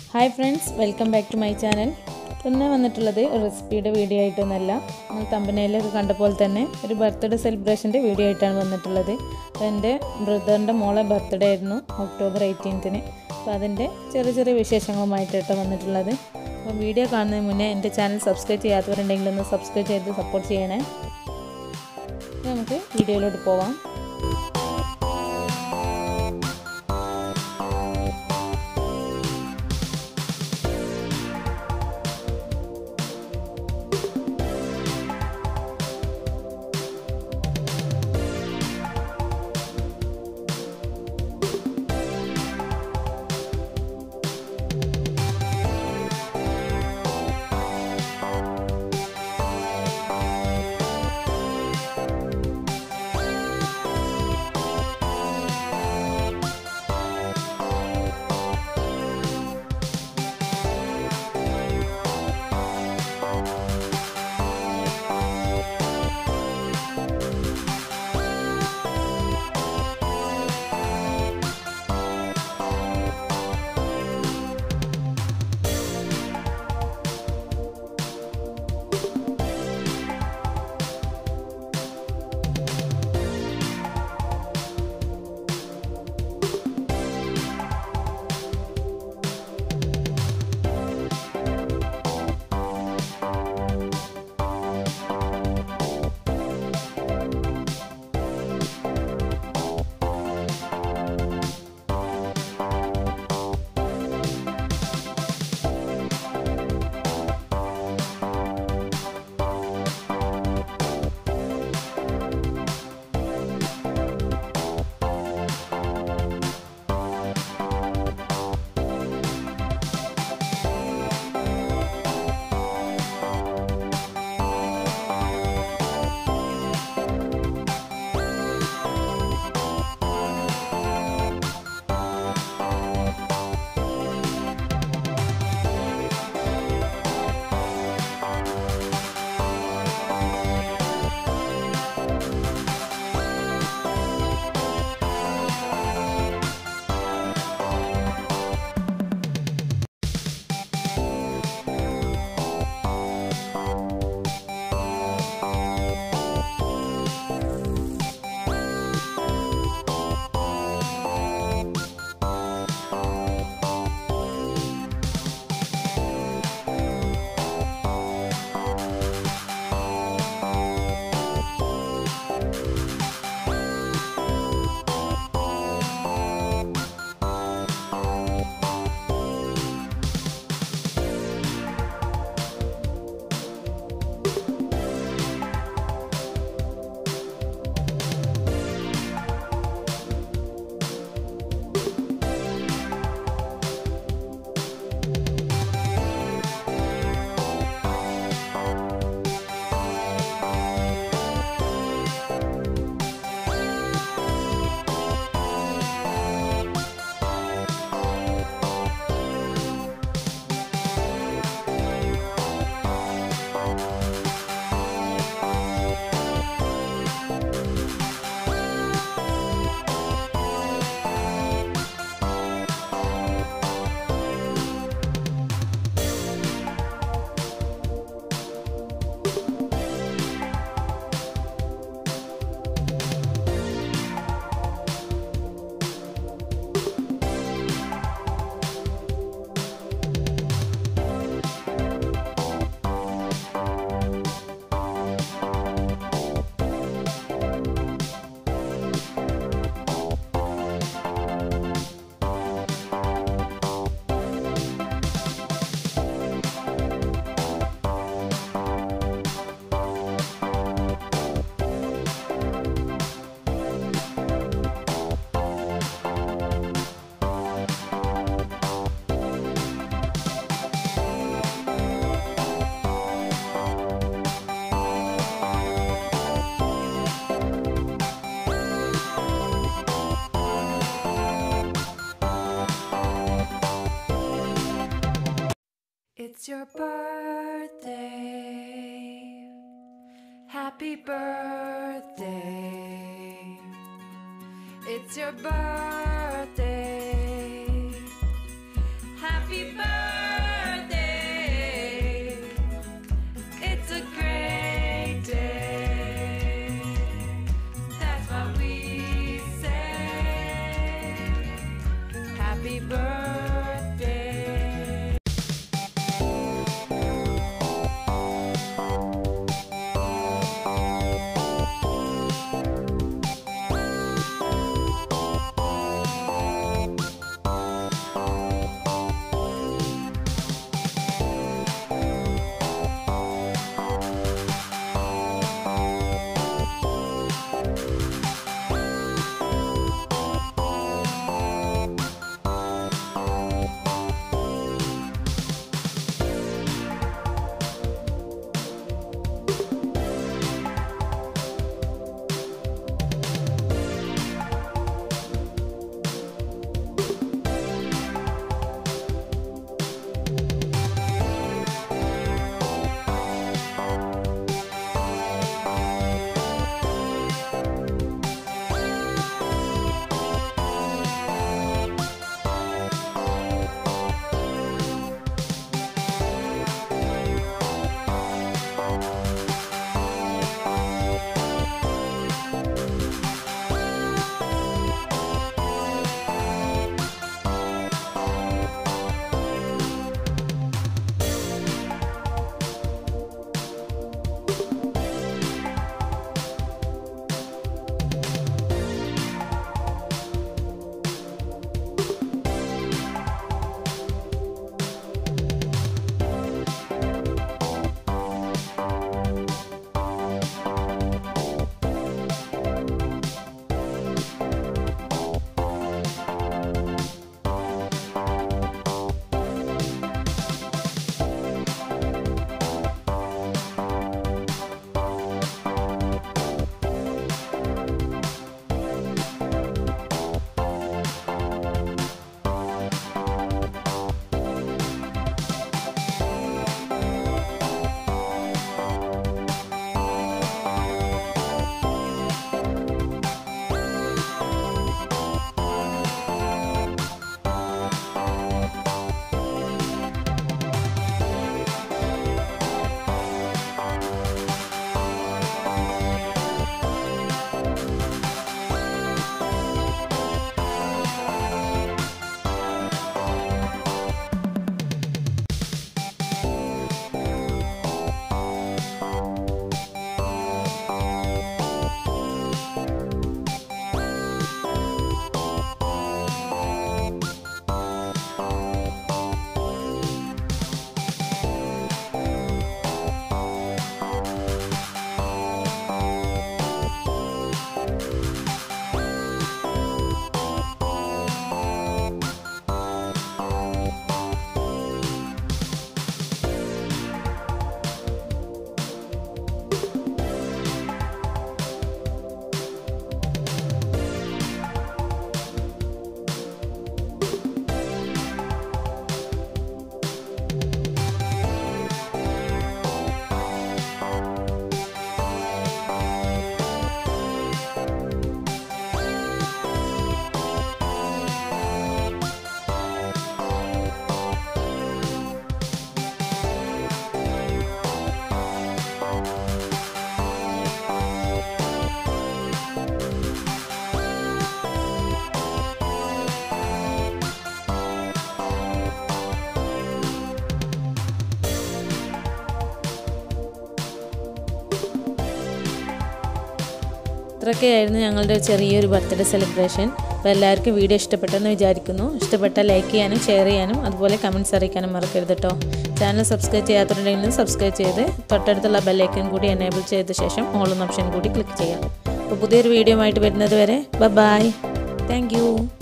Hi friends welcome back to my channel ഇന്ന് വന്നിട്ടുള്ളത് ഒരു റെസിപ്പിയുടെ വീഡിയോ ആയിട്ടൊന്നല്ല നമ്മൾ തമ്പനയിലൊക്കെ കണ്ട പോലെ തന്നെ ഒരു ബർത്ത്ഡേ സെലിബ്രേഷൻ്റെ വീഡിയോ ആയിട്ടാണ് വന്നിട്ടുള്ളത് അപ്പോൾ എൻ്റെ ബ്രദറിൻ്റെ മോളെ ബർത്ത്ഡേ ആയിരുന്നു ഒക്ടോബർ എയ്റ്റീൻത്തിന് അപ്പോൾ അതിൻ്റെ ചെറിയ ചെറിയ വിശേഷങ്ങളുമായിട്ടാണ് വന്നിട്ടുള്ളത് അപ്പോൾ വീഡിയോ കാണുന്നതിന് മുന്നേ എൻ്റെ ചാനൽ സബ്സ്ക്രൈബ് ചെയ്യാത്തവരുണ്ടെങ്കിൽ ഒന്ന് സബ്സ്ക്രൈബ് ചെയ്ത് സപ്പോർട്ട് ചെയ്യണേ ഇനി നമുക്ക് വീഡിയോയിലോട്ട് പോവാം It's your birthday. Happy birthday. It's your birthday. Happy birthday. ഇത്രയൊക്കെയായിരുന്നു ഞങ്ങളുടെ ചെറിയൊരു ബർത്ത്ഡേ സെലിബ്രേഷൻ അപ്പോൾ എല്ലാവർക്കും വീഡിയോ ഇഷ്ടപ്പെട്ടെന്ന് വിചാരിക്കുന്നു ഇഷ്ടപ്പെട്ട ലൈക്ക് ചെയ്യാനും ഷെയർ ചെയ്യാനും അതുപോലെ കമൻറ്റ്സ് അറിയിക്കാനും മറക്കരുത് കേട്ടോ ചാനൽ സബ്സ്ക്രൈബ് ചെയ്യാത്തവരുണ്ടെങ്കിൽ സബ്സ്ക്രൈബ് ചെയ്ത് തൊട്ടടുത്തുള്ള ബെല്ലൈക്കൻ കൂടി എനേബിൾ ചെയ്ത ശേഷം ഓൾ ഓപ്ഷൻ കൂടി ക്ലിക്ക് ചെയ്യാം അപ്പോൾ പുതിയൊരു വീഡിയോ ആയിട്ട് വരുന്നത് വരെ ബൈ താങ്ക്